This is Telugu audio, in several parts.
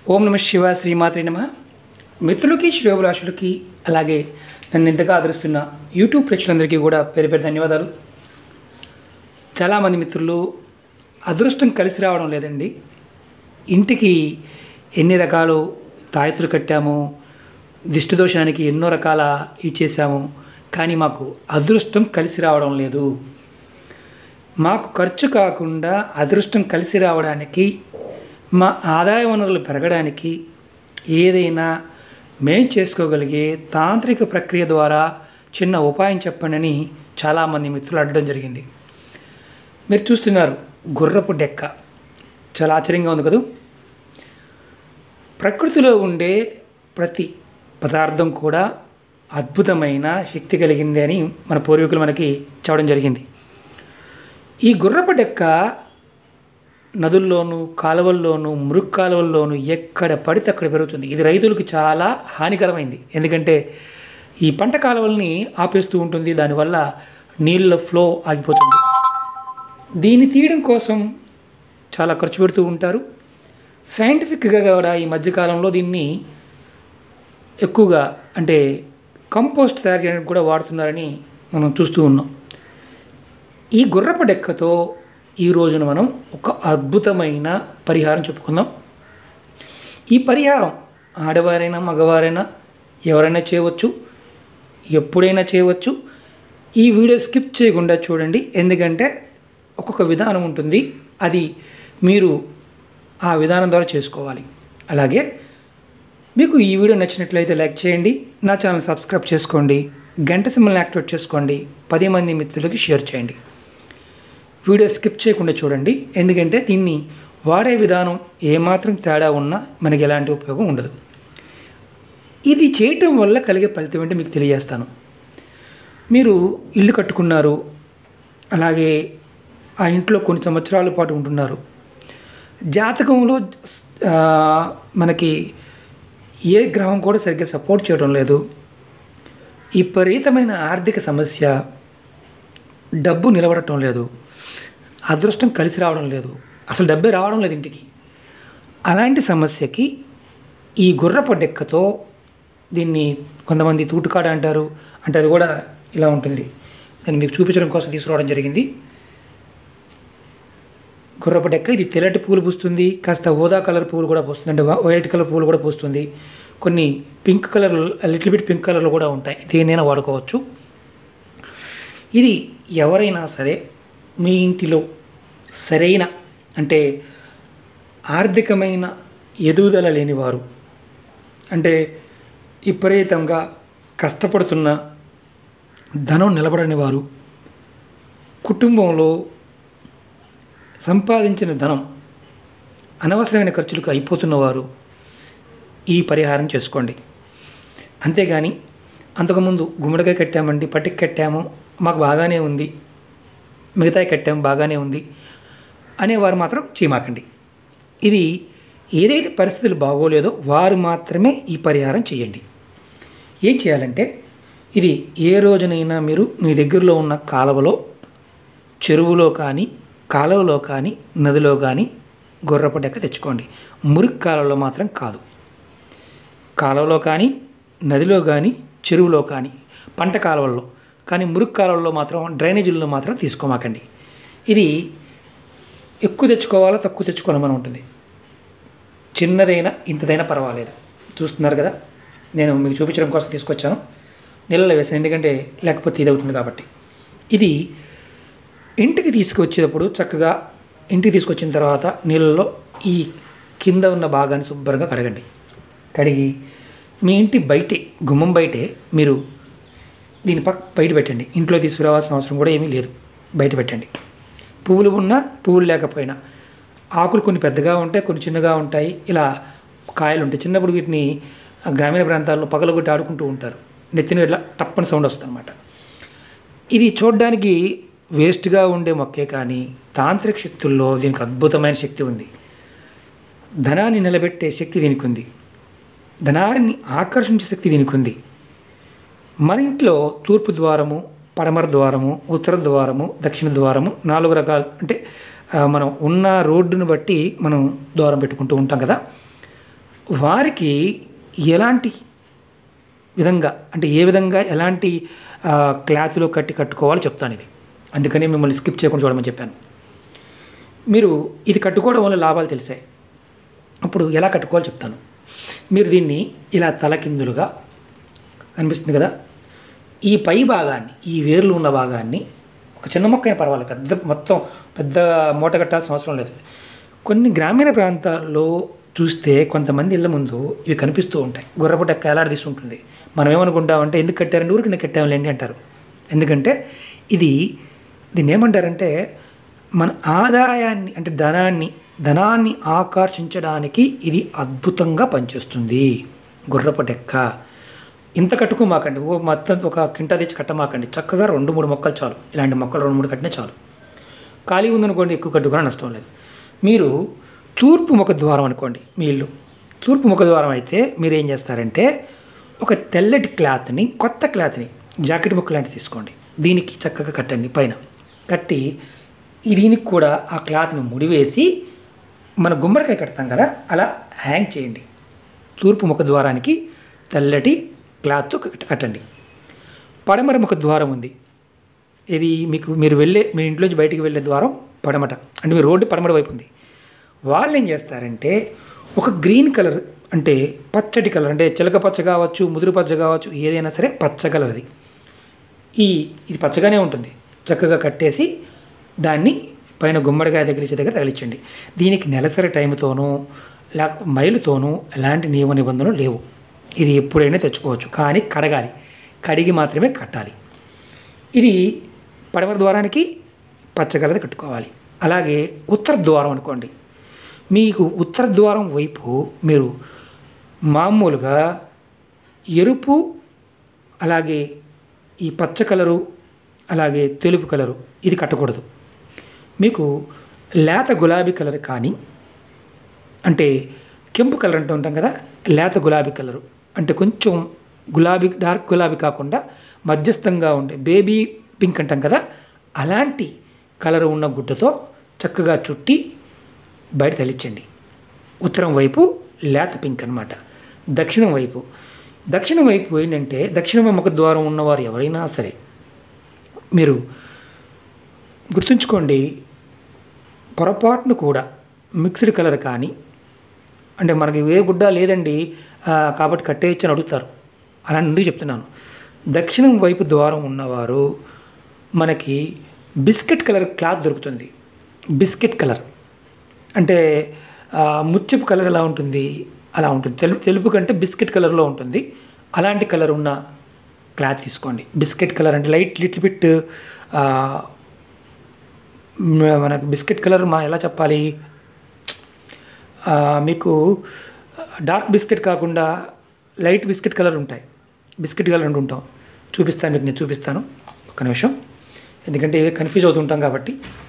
ఓం నమ శివ శ్రీమాత్రి నమ మిత్రులకి శ్రేయోభిలాషులకి అలాగే నన్ను ఇంతగా ఆదరిస్తున్న యూట్యూబ్ ప్రేక్షకులందరికీ కూడా పేరు పేరు ధన్యవాదాలు చాలామంది మిత్రులు అదృష్టం కలిసి రావడం లేదండి ఇంటికి ఎన్ని రకాలు తాయెత్తులు కట్టాము దిష్టి దోషానికి ఎన్నో రకాల ఇచ్చేసాము కానీ మాకు అదృష్టం కలిసి రావడం లేదు మాకు ఖర్చు కాకుండా అదృష్టం కలిసి రావడానికి మా ఆదాయ వనరులు పెరగడానికి ఏదైనా మేం చేసుకోగలిగే తాంత్రిక ప్రక్రియ ద్వారా చిన్న ఉపాయం చెప్పండి అని చాలామంది మిత్రులు అడగడం జరిగింది మీరు చూస్తున్నారు గుర్రపు డెక్క చాలా ఆశ్చర్యంగా ఉంది కదా ప్రకృతిలో ఉండే ప్రతి పదార్థం కూడా అద్భుతమైన శక్తి కలిగింది అని మన పూర్వీకులు మనకి చెప్పడం జరిగింది ఈ గుర్రపు డెక్క నదుల్లోనూ కాలువల్లోనూ మురుగు కాలువల్లోనూ ఎక్కడ పడితే అక్కడ పెరుగుతుంది ఇది రైతులకు చాలా హానికరమైంది ఎందుకంటే ఈ పంట కాలువల్ని ఆపేస్తూ ఉంటుంది దానివల్ల నీళ్ళ ఫ్లో ఆగిపోతుంది దీన్ని తీయడం కోసం చాలా ఖర్చు పెడుతూ ఉంటారు సైంటిఫిక్గా కూడా ఈ మధ్యకాలంలో దీన్ని ఎక్కువగా అంటే కంపోస్ట్ తయారు చేయడానికి కూడా వాడుతున్నారని మనం చూస్తూ ఉన్నాం ఈ గుర్రపు డెక్కతో ఈ రోజున మనం ఒక అద్భుతమైన పరిహారం చెప్పుకుందాం ఈ పరిహారం ఆడవారైనా మగవారైనా ఎవరైనా చేయవచ్చు ఎప్పుడైనా చేయవచ్చు ఈ వీడియో స్కిప్ చేయకుండా చూడండి ఎందుకంటే ఒక్కొక్క విధానం ఉంటుంది అది మీరు ఆ విధానం ద్వారా చేసుకోవాలి అలాగే మీకు ఈ వీడియో నచ్చినట్లయితే లైక్ చేయండి నా ఛానల్ సబ్స్క్రైబ్ చేసుకోండి గంట సింబల్ని యాక్టివేట్ చేసుకోండి పది మంది మిత్రులకి షేర్ చేయండి వీడియో స్కిప్ చేయకుండా చూడండి ఎందుకంటే దీన్ని వాడే విధానం ఏమాత్రం తేడా ఉన్నా మనకి ఎలాంటి ఉపయోగం ఉండదు ఇది చేయటం వల్ల కలిగే ఫలితం ఏంటో మీకు తెలియజేస్తాను మీరు ఇల్లు కట్టుకున్నారు అలాగే ఆ ఇంట్లో కొన్ని సంవత్సరాల పాటు ఉంటున్నారు జాతకంలో ఆ, మనకి ఏ గ్రహం కూడా సరిగ్గా సపోర్ట్ చేయడం లేదు విపరీతమైన ఆర్థిక సమస్య డబ్బు నిలబడటం లేదు అదృష్టం కలిసి రావడం లేదు అసలు డబ్బే రావడం లేదు ఇంటికి అలాంటి సమస్యకి ఈ గుర్రపు డెక్కతో దీన్ని కొంతమంది తూటుకాడ అంటారు అంటే అది కూడా ఇలా ఉంటుంది నేను మీకు చూపించడం కోసం తీసుకురావడం జరిగింది గుర్రపు డెక్క ఇది తెల్లటి పువ్వులు పూస్తుంది కాస్త ఊదా కలర్ పువ్వులు కూడా పూస్తుంది అంటే వా- వైట్ కలర్ పువ్వులు కూడా పూస్తుంది కొన్ని pink colour little bit pink కలర్లు కూడా ఉంటాయి దేనైనా వాడుకోవచ్చు ఇది ఎవరైనా సరే మీ ఇంటిలో సరైన అంటే ఆర్థికమైన ఎదుగుదల లేనివారు అంటే విపరీతంగా కష్టపడుతున్న ధనం నిలబడని వారు కుటుంబంలో సంపాదించిన ధనం అనవసరమైన ఖర్చులకు అయిపోతున్నవారు ఈ పరిహారం చేసుకోండి అంతేగాని అంతకుముందు గుమ్మడికాయ కట్టామండి పట్టికి కట్టాము మాకు బాగానే ఉంది మిగతాయి కట్టాము బాగానే ఉంది అనేవారు మాత్రం చీమాకండి ఇది ఏదైతే పరిస్థితులు బాగోలేదో వారు మాత్రమే ఈ పరిహారం చేయండి ఏం చేయాలంటే ఇది ఏ రోజునైనా మీరు మీ దగ్గరలో ఉన్న కాలువలో చెరువులో కానీ కాలువలో కానీ నదిలో కానీ గొర్రపు డెక్క తెచ్చుకోండి మురికి కాలువలో మాత్రం కాదు కాలువలో కానీ నదిలో కానీ చెరువులో కానీ పంట కాలువల్లో కానీ మురికి కాలువల్లో మాత్రం డ్రైనేజీల్లో మాత్రం తీసుకోమాకండి ఇది ఎక్కువ తెచ్చుకోవాలో తక్కువ తెచ్చుకోవాలని ఉంటుంది చిన్నదైనా ఇంతదైనా పర్వాలేదు చూస్తున్నారు కదా నేను మీకు చూపించడం కోసం తీసుకొచ్చాను నీళ్ళలో వేసాను ఎందుకంటే లేకపోతే ఇది అవుతుంది కాబట్టి ఇది ఇంటికి తీసుకొచ్చేటప్పుడు చక్కగా ఇంటికి తీసుకొచ్చిన తర్వాత నీళ్ళలో ఈ కింద ఉన్న భాగాన్ని శుభ్రంగా కడగండి కడిగి మీ ఇంటి బయటే గుమ్మం బయటే మీరు దీని పక్క బయట పెట్టండి ఇంట్లో తీసుకురావాల్సిన అవసరం కూడా ఏమీ లేదు బయట పెట్టండి పువ్వులు ఉన్నా పువ్వులు లేకపోయినా ఆకులు కొన్ని పెద్దగా ఉంటాయి కొన్ని చిన్నగా ఉంటాయి ఇలా కాయలు ఉంటాయి చిన్నప్పుడు వీటిని ఆ గ్రామీణ ప్రాంతాల్లో పగలగొట్టి ఆడుకుంటూ ఉంటారు నెత్తిన ఇట్లా టప్పని సౌండ్ వస్తుంది అనమాట ఇది చూడడానికి వేస్ట్గా ఉండే మొక్కే కానీ తాంత్రిక శక్తుల్లో దీనికి అద్భుతమైన శక్తి ఉంది ధనాన్ని నిలబెట్టే శక్తి దీనికి ఉంది ధనాన్ని ఆకర్షించే శక్తి దీనికి ఉంది మన ఇంట్లో తూర్పు ద్వారము పడమర ద్వారము ఉత్తర ద్వారము దక్షిణ ద్వారము నాలుగు రకాలు అంటే ఆ, మనం ఉన్న రోడ్డును బట్టి మనం ద్వారం పెట్టుకుంటూ ఉంటాం కదా వారికి ఎలాంటి విధంగా అంటే ఏ విధంగా ఎలాంటి ఆ, క్లాత్లో కట్టి కట్టుకోవాలో చెప్తాను ఇది అందుకని మిమ్మల్ని స్కిప్ చేయకుండా చూడమని చెప్పాను మీరు ఇది కట్టుకోవడం వల్ల లాభాలు తెలిసాయి అప్పుడు ఎలా కట్టుకోవాలో చెప్తాను మీరు దీన్ని ఇలా తలకిందులుగా కనిపిస్తుంది కదా ఈ పై భాగాన్ని ఈ వేర్లు ఉన్న భాగాన్ని ఒక చిన్న మొక్క అయినా పర్వాలేదు పెద్ద మొత్తం పెద్ద మూట కట్టాల్సిన అవసరం లేదు కొన్ని గ్రామీణ ప్రాంతాల్లో చూస్తే కొంతమంది ఇళ్ళ ముందు ఇవి కనిపిస్తూ ఉంటాయి గుర్రపు డెక్క ఎలాడదీసి ఉంటుంది మనం ఏమనుకుంటామంటే ఎందుకు కట్టారంటే ఊరికి నేను కట్టాములేండి అంటారు ఎందుకంటే ఇది దీన్ని ఏమంటారంటే మన ఆదాయాన్ని అంటే ధనాన్ని ధనాన్ని ఆకర్షించడానికి ఇది అద్భుతంగా పనిచేస్తుంది గుర్రపు డెక్క ఇంత కట్టుకోమాకండి ఓ మొత్తం ఒక కింటా తెచ్చి కట్టమాకండి చక్కగా రెండు మూడు మొక్కలు చాలు ఇలాంటి మొక్కలు రెండు మూడు కట్టినా చాలు ఖాళీ ఉందనుకోండి ఎక్కువ కట్టుకున్నా నష్టం లేదు మీరు తూర్పు ముఖ ద్వారం అనుకోండి మీ ఇల్లు తూర్పు ముఖ ద్వారం అయితే మీరు ఏం చేస్తారంటే ఒక తెల్లటి క్లాత్ని కొత్త క్లాత్ని జాకెట్ ముక్క లాంటివి తీసుకోండి దీనికి చక్కగా కట్టండి పైన కట్టి ఈ దీనికి కూడా ఆ క్లాత్ని ముడివేసి మన గుమ్మడికాయ కడతాం కదా అలా హ్యాంగ్ చేయండి తూర్పు ముఖ ద్వారానికి తెల్లటి క్లాత్తో కట్- కట్టండి పడమర ముఖ ద్వారం ఉంది ఇది మీకు మీరు వెళ్ళే మీ ఇంట్లోంచి బయటికి వెళ్ళే ద్వారం పడమట అంటే మీ రోడ్డు పడమట వైపు ఉంది వాళ్ళు ఏం చేస్తారంటే ఒక గ్రీన్ కలర్ అంటే పచ్చటి కలర్ అంటే చిలక పచ్చ కావచ్చు ముదురు పచ్చ కావచ్చు ఏదైనా సరే పచ్చ కలర్ది ఈ ఇది పచ్చగానే ఉంటుంది చక్కగా కట్టేసి దాన్ని పైన గుమ్మడికాయ దగ్గర ఇచ్చే దగ్గర తగిలించండి దీనికి నెలసరి టైంతోనూ లేక మైలుతోనూ ఎలాంటి నియమ నిబంధనలు లేవు ఇది ఎప్పుడైనా తెచ్చుకోవచ్చు కానీ కడగాలి కడిగి మాత్రమే కట్టాలి ఇది పడమర ద్వారానికి పచ్చగలది కట్టుకోవాలి అలాగే ఉత్తర ద్వారం అనుకోండి మీకు ఉత్తర ద్వారం వైపు మీరు మామూలుగా ఎరుపు అలాగే ఈ పచ్చ కలరు అలాగే తెలుపు కలరు ఇది కట్టకూడదు మీకు లేత గులాబీ కలర్ కానీ అంటే కెంపు కలర్ అంటూ ఉంటాం కదా లేత గులాబీ కలరు అంటే కొంచెం గులాబీ డార్క్ గులాబీ కాకుండా మధ్యస్థంగా ఉండే బేబీ పింక్ అంటాం కదా అలాంటి కలర్ ఉన్న గుడ్డతో చక్కగా చుట్టి బయట తలిచ్చండి ఉత్తరం వైపు లేత పింక్ అనమాట దక్షిణం వైపు దక్షిణం వైపు ఏంటంటే దక్షిణ ముఖ ద్వారం ఉన్నవారు ఎవరైనా సరే మీరు గుర్తుంచుకోండి పొరపాటును కూడా మిక్స్డ్ కలర్ కానీ అంటే మనకి ఏ గుడ్డ లేదండి ఆ, కాబట్టి కట్టేయచ్చు అని అడుగుతారు అలా ఎందుకు చెప్తున్నాను దక్షిణం వైపు ద్వారం ఉన్నవారు మనకి బిస్కెట్ కలర్ క్లాత్ దొరుకుతుంది బిస్కెట్ కలర్ అంటే ఆ, ముత్యపు కలర్ ఎలా ఉంటుంది అలా ఉంటుంది తెలుపు తెలుపు కంటే బిస్కెట్ కలర్లో ఉంటుంది అలాంటి కలర్ ఉన్న క్లాత్ తీసుకోండి బిస్కెట్ కలర్ అంటే లైట్ లిటిల్ బిట్ మనకు బిస్కెట్ కలర్ మా ఎలా చెప్పాలి ఆ, మీకు డార్క్ బిస్కెట్ కాకుండా లైట్ బిస్కెట్ కలర్ ఉంటాయి బిస్కెట్ కలర్ అంటూ ఉంటాం చూపిస్తాను మీకు నేను చూపిస్తాను ఒక్క నిమిషం ఎందుకంటే ఇవే కన్ఫ్యూజ్ అవుతుంటాం కాబట్టి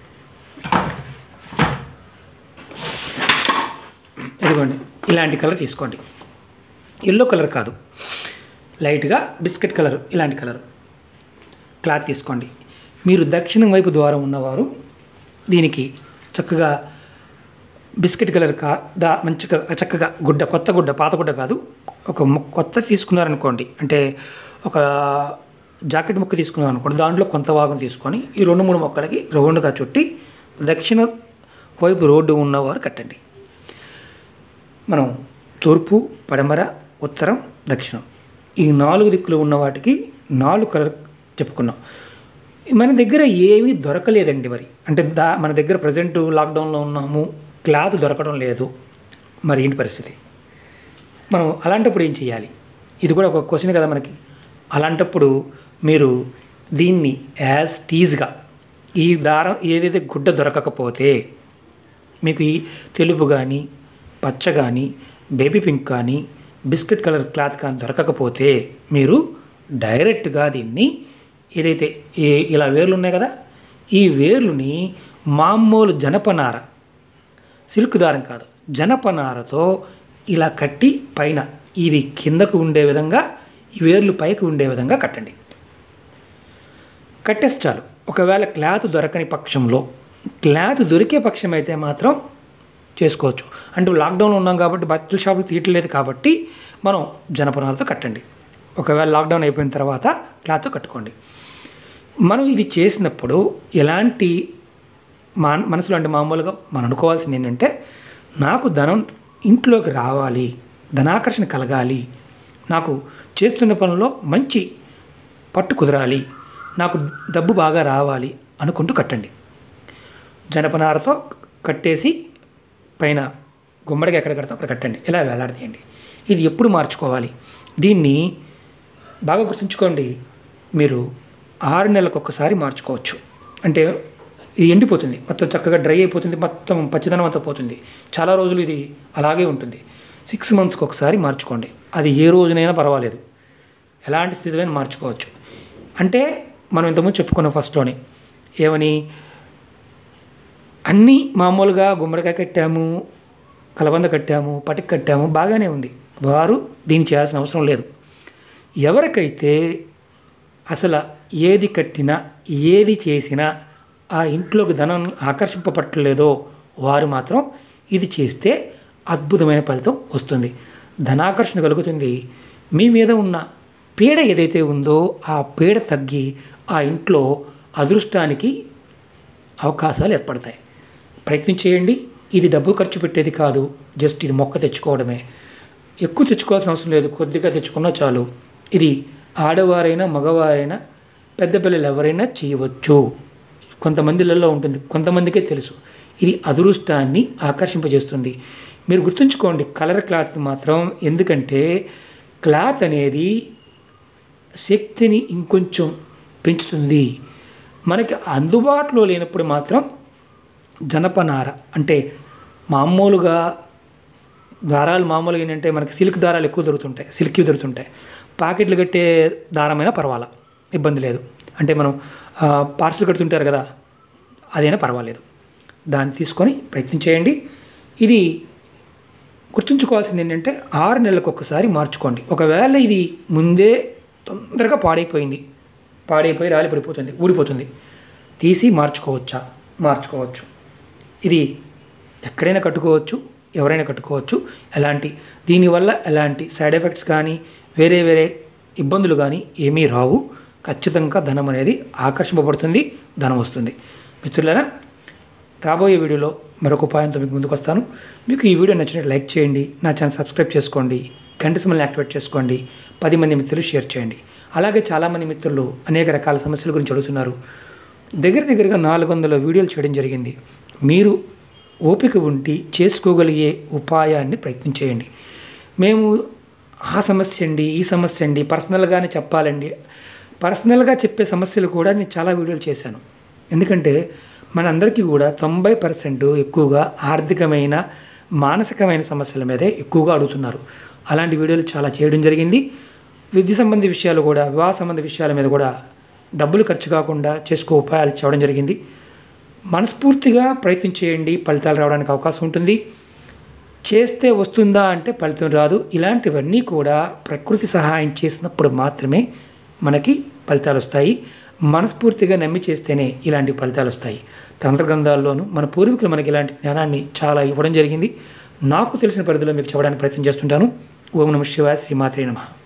ఇదిగోండి ఇలాంటి కలర్ తీసుకోండి ఎల్లో కలర్ కాదు లైట్గా బిస్కెట్ కలర్ ఇలాంటి కలర్ క్లాత్ తీసుకోండి మీరు దక్షిణం వైపు ద్వారం ఉన్నవారు దీనికి చక్కగా బిస్కెట్ కలర్ కా దా మంచిగా చక్కగా గుడ్డ కొత్త గుడ్డ పాత గుడ్డ కాదు ఒక ము- కొత్త తీసుకున్నారనుకోండి అంటే ఒక జాకెట్ ముక్క తీసుకున్నారు అనుకోండి దాంట్లో కొంత భాగం తీసుకొని ఈ రెండు మూడు మొక్కలకి రౌండ్గా చుట్టి దక్షిణ వైపు రోడ్డు ఉన్నవారు కట్టండి మనం తూర్పు పడమర ఉత్తరం దక్షిణం ఈ నాలుగు దిక్కులు ఉన్న వాటికి నాలుగు కలర్ చెప్పుకున్నాం మన దగ్గర ఏమీ దొరకలేదండి మరి అంటే దా మన దగ్గర ప్రజెంట్ లాక్డౌన్లో ఉన్నాము క్లాత్ దొరకడం లేదు మరి ఏంటి పరిస్థితి మనం అలాంటప్పుడు ఏం చేయాలి ఇది కూడా ఒక క్వశ్చన్ కదా మనకి అలాంటప్పుడు మీరు దీన్ని యాజ్ టీజ్గా ఈ దారం ఏదైతే గుడ్డ దొరకకపోతే మీకు ఈ తెలుపు కానీ పచ్చ కానీ బేబీ పింక్ కానీ బిస్కెట్ కలర్ క్లాత్ కానీ దొరకకపోతే మీరు డైరెక్ట్గా దీన్ని ఏదైతే ఈ ఇలా వేర్లు ఉన్నాయి కదా ఈ వేర్లుని మామూలు జనపనార సిల్క్ దారం కాదు జనపనారతో ఇలా కట్టి పైన ఇది కిందకు ఉండే విధంగా ఈ వేర్లు పైకి ఉండే విధంగా కట్టండి కట్టేసి చాలు ఒకవేళ క్లాత్ దొరకని పక్షంలో క్లాత్ దొరికే పక్షం అయితే మాత్రం చేసుకోవచ్చు అంటే లాక్డౌన్లో ఉన్నాం కాబట్టి బట్టల షాపులు తీయట్లేదు కాబట్టి మనం జనపనాలతో కట్టండి ఒకవేళ లాక్డౌన్ అయిపోయిన తర్వాత క్లాత్తో కట్టుకోండి మనం ఇది చేసినప్పుడు ఎలాంటి మా మనసులో అంటే మామూలుగా మనం అనుకోవాల్సింది ఏంటంటే నాకు ధనం ఇంట్లోకి రావాలి ధనాకర్షణ కలగాలి నాకు చేస్తున్న పనుల్లో మంచి పట్టు కుదరాలి నాకు డబ్బు బాగా రావాలి అనుకుంటూ కట్టండి జనపనారతో కట్టేసి పైన గుమ్మడికి ఎక్కడ కడతాం అక్కడ కట్టండి ఇలా వేలాడదీయండి ఇది ఎప్పుడు మార్చుకోవాలి దీన్ని బాగా గుర్తుంచుకోండి మీరు ఆరు నెలలకు ఒక్కసారి మార్చుకోవచ్చు అంటే ఇది ఎండిపోతుంది మొత్తం చక్కగా డ్రై అయిపోతుంది మొత్తం పచ్చిదనం అంతా పోతుంది చాలా రోజులు ఇది అలాగే ఉంటుంది సిక్స్ మంత్స్కి ఒకసారి మార్చుకోండి అది ఏ రోజునైనా పర్వాలేదు ఎలాంటి స్థితిలో మార్చుకోవచ్చు అంటే మనం ఇంతకుముందు చెప్పుకున్నాం ఫస్ట్లోని ఏమని అన్నీ మామూలుగా గుమ్మడికాయ కట్టాము కలబంద కట్టాము పటికి కట్టాము బాగానే ఉంది వారు దీన్ని చేయాల్సిన అవసరం లేదు ఎవరికైతే అసలు ఏది కట్టినా ఏది చేసినా ఆ ఇంట్లోకి ధనం ఆకర్షింపబట్టలేదో వారు మాత్రం ఇది చేస్తే అద్భుతమైన ఫలితం వస్తుంది ధనాకర్షణ కలుగుతుంది మీ మీద ఉన్న పీడ ఏదైతే ఉందో ఆ పీడ తగ్గి ఆ ఇంట్లో అదృష్టానికి అవకాశాలు ఏర్పడతాయి ప్రయత్నం చేయండి ఇది డబ్బు ఖర్చు పెట్టేది కాదు జస్ట్ ఇది మొక్క తెచ్చుకోవడమే ఎక్కువ తెచ్చుకోవాల్సిన అవసరం లేదు కొద్దిగా తెచ్చుకున్నా చాలు ఇది ఆడవారైనా మగవారైనా పెద్ద పిల్లలు ఎవరైనా చేయవచ్చు కొంతమందిలలో ఉంటుంది కొంతమందికే తెలుసు ఇది అదృష్టాన్ని ఆకర్షింపజేస్తుంది మీరు గుర్తుంచుకోండి కలర్ క్లాత్ మాత్రం ఎందుకంటే క్లాత్ అనేది శక్తిని ఇంకొంచెం పెంచుతుంది మనకి అందుబాటులో లేనప్పుడు మాత్రం జనపనార అంటే మామూలుగా దారాలు మామూలుగా ఏంటంటే మనకి సిల్క్ దారాలు ఎక్కువ దొరుకుతుంటాయి సిల్క్ దొరుకుతుంటాయి ప్యాకెట్లు కట్టే దారమైనా పర్వాలా ఇబ్బంది లేదు అంటే మనం పార్సల్ కడుతుంటారు కదా అదైనా పర్వాలేదు దాన్ని తీసుకొని ప్రయత్నం చేయండి ఇది గుర్తుంచుకోవాల్సింది ఏంటంటే ఆరు నెలలకు ఒకసారి మార్చుకోండి ఒకవేళ ఇది ముందే తొందరగా పాడైపోయింది పాడైపోయి రాలి పడిపోతుంది ఊడిపోతుంది తీసి మార్చుకోవచ్చా మార్చుకోవచ్చు ఇది ఎక్కడైనా కట్టుకోవచ్చు ఎవరైనా కట్టుకోవచ్చు ఎలాంటి దీనివల్ల ఎలాంటి సైడ్ ఎఫెక్ట్స్ కానీ వేరే వేరే ఇబ్బందులు కానీ ఏమీ రావు ఖచ్చితంగా ధనం అనేది ఆకర్షింపబడుతుంది ధనం వస్తుంది మిత్రులారా రాబోయే వీడియోలో మరొక ఉపాయంతో మీకు ముందుకు వస్తాను మీకు ఈ వీడియో నచ్చినట్టు లైక్ చేయండి నా ఛానల్ సబ్స్క్రైబ్ చేసుకోండి గంట సమయాన్ని యాక్టివేట్ చేసుకోండి పది మంది మిత్రులు షేర్ చేయండి అలాగే చాలామంది మిత్రులు అనేక రకాల సమస్యల గురించి అడుగుతున్నారు దగ్గర దగ్గరగా నాలుగు వందల వీడియోలు చేయడం జరిగింది మీరు ఓపిక ఉండి చేసుకోగలిగే ఉపాయాన్ని ప్రయత్నం చేయండి మేము ఆ సమస్య అండి ఈ సమస్య అండి పర్సనల్గానే చెప్పాలండి పర్సనల్గా చెప్పే సమస్యలు కూడా నేను చాలా వీడియోలు చేశాను ఎందుకంటే మనందరికీ కూడా తొంభై పర్సెంట్ ఎక్కువగా ఆర్థికమైన మానసికమైన సమస్యల మీదే ఎక్కువగా అడుగుతున్నారు అలాంటి వీడియోలు చాలా చేయడం జరిగింది విద్య సంబంధి విషయాలు కూడా వివాహ సంబంధ విషయాల మీద కూడా డబ్బులు ఖర్చు కాకుండా చేసుకో ఉపాయాలు చేయడం జరిగింది మనస్ఫూర్తిగా ప్రయత్నం చేయండి ఫలితాలు రావడానికి అవకాశం ఉంటుంది చేస్తే వస్తుందా అంటే ఫలితం రాదు ఇలాంటివన్నీ కూడా ప్రకృతి సహాయం చేసినప్పుడు మాత్రమే మనకి ఫలితాలు వస్తాయి మనస్ఫూర్తిగా నమ్మి చేస్తేనే ఇలాంటి ఫలితాలు వస్తాయి తంత్ర గ్రంథాల్లోనూ మన పూర్వీకులు మనకి ఇలాంటి జ్ఞానాన్ని చాలా ఇవ్వడం జరిగింది నాకు తెలిసిన పరిధిలో మీకు చెప్పడానికి ప్రయత్నం చేస్తుంటాను ఓం నమ శివాయ శ్రీమాత్రే నమః